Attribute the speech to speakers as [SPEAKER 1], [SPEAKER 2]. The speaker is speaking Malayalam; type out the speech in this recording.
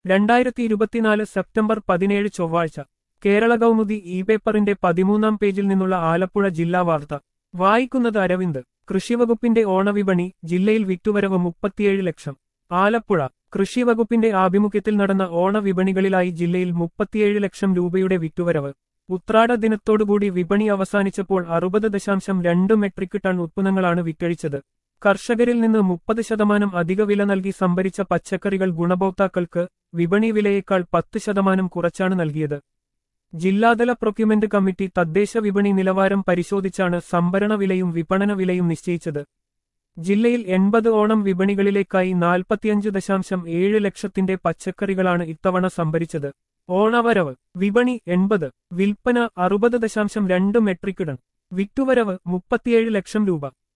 [SPEAKER 1] രണ്ടായിരത്തി ഇരുപത്തിനാല് സെപ്റ്റംബർ പതിനേഴ് ചൊവ്വാഴ്ച കേരള കൗമുദി ഇ പേപ്പറിന്റെ പതിമൂന്നാം പേജിൽ നിന്നുള്ള ആലപ്പുഴ ജില്ലാ വാർത്ത വായിക്കുന്നത് അരവിന്ദ് കൃഷിവകുപ്പിന്റെ ഓണവിപണി ജില്ലയിൽ വിറ്റുവരവ് മുപ്പത്തിയേഴ് ലക്ഷം ആലപ്പുഴ കൃഷിവകുപ്പിന്റെ ആഭിമുഖ്യത്തിൽ നടന്ന ഓണവിപണികളിലായി ജില്ലയിൽ മുപ്പത്തിയേഴ് ലക്ഷം രൂപയുടെ വിറ്റുവരവ് ഉത്രാട ദിനത്തോടുകൂടി വിപണി അവസാനിച്ചപ്പോൾ അറുപത് ദശാംശം രണ്ട് മെട്രിക് ടൺ ഉത്പന്നങ്ങളാണ് വിറ്റഴിച്ചത് കർഷകരിൽ നിന്ന് മുപ്പത് ശതമാനം അധിക വില നൽകി സംഭരിച്ച പച്ചക്കറികൾ ഗുണഭോക്താക്കൾക്ക് വിപണി വിലയേക്കാൾ പത്ത് ശതമാനം കുറച്ചാണ് നൽകിയത് ജില്ലാതല പ്രൊക്യൂമെന്റ് കമ്മിറ്റി തദ്ദേശ വിപണി നിലവാരം പരിശോധിച്ചാണ് സംഭരണ വിലയും വിപണന വിലയും നിശ്ചയിച്ചത് ജില്ലയിൽ എൺപത് ഓണം വിപണികളിലേക്കായി നാൽപ്പത്തിയഞ്ച് ദശാംശം ഏഴ് ലക്ഷത്തിന്റെ പച്ചക്കറികളാണ് ഇത്തവണ സംഭരിച്ചത് ഓണവരവ് വിപണി എൺപത് വിൽപ്പന അറുപത് ദശാംശം രണ്ട് മെട്രിക് ടൺ വിറ്റുവരവ് മുപ്പത്തിയേഴ് ലക്ഷം രൂപ